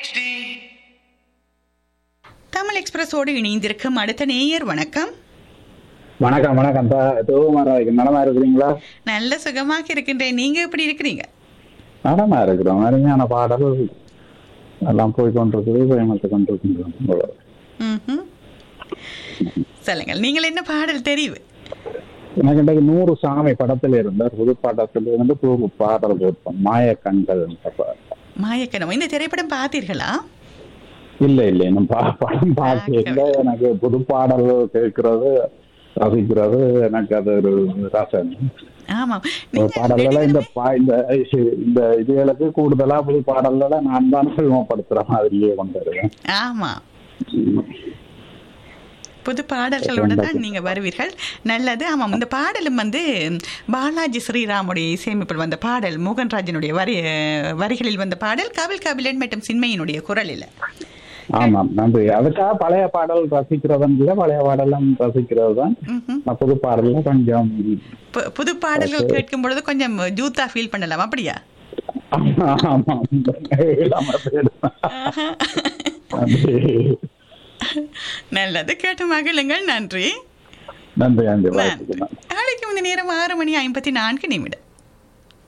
தமிழ் எக்ஸ்பிரஸோடு இணைந்திருக்கும் அடுத்த நேயர் வணக்கம் வணக்கம் வணக்கம் தூமாரா நலமா இருக்கிறீங்களா நல்ல சுகமாக இருக்கின்றேன் நீங்க எப்படி இருக்கிறீங்க நலமா இருக்கிறோம் அருமையான பாடல் எல்லாம் போய் கொண்டிருக்குது பயமத்து கொண்டிருக்கின்றோம் ம்ஹும். சொல்லுங்கள் நீங்கள் என்ன பாடல் தெரிவு எனக்கு இன்றைக்கு நூறு சாமி படத்தில் இருந்தார் புது பாடத்தில் இருந்து புது பாடல் போட்டோம் மாய கண்கள் என்ற பாடல். மாயக்கனம் இந்த திரைப்படம் பார்த்தீர்களா இல்ல இல்ல இன்னும் பா- படம் பார்க்க இல்லை எனக்கு புது பாடல் கேட்கறது ரசிக்கிறது எனக்கு அது ஒரு ரசம் ஆமாம் ஒரு நீங்க பாடல்கள இந்த பா- இந்த இந்த இதுகளுக்கு கூடுதலா புது பாடல்களை நான் தான் அறிமுகப்படுத்துற மாதிரியே கொண்டு வருவேன் ஆமா புது பாடல்களோடு தான் நீங்க வருவீர்கள் நல்லது ஆமாம் இந்த பாடலும் வந்து பாலாஜி ஸ்ரீராமுடைய இசையமைப்பில் வந்த பாடல் மோகன்ராஜனுடைய வரி வரிகளில் வந்த பாடல் காவல் காபிலன் மற்றும் சின்மையினுடைய குரலில் ஆமாம் நன்றி அதுக்காக பழைய பாடல் ரசிக்கிறதன் விட பழைய பாடலாம் ரசிக்கிறது தான் ம்ஹும். நான் புது பாடல்ல கொஞ்சம் பு- புது பாடல்கள் கேட்கும் பொழுது கொஞ்சம் ஜூத்தா ஃபீல் பண்ணலாம் அப்படியா ஆமாம் இல்லாம போயிடும். ஆஹா. நன்றி நல்லது கேட்டு மகிழுங்கள் நன்றி நன்றி நன்றி நன்றி வாழ்த்துக்கள் நாளைக்கு இந்த நேரம் ஆறு மணி ஐம்பத்தி நான்கு நிமிடம்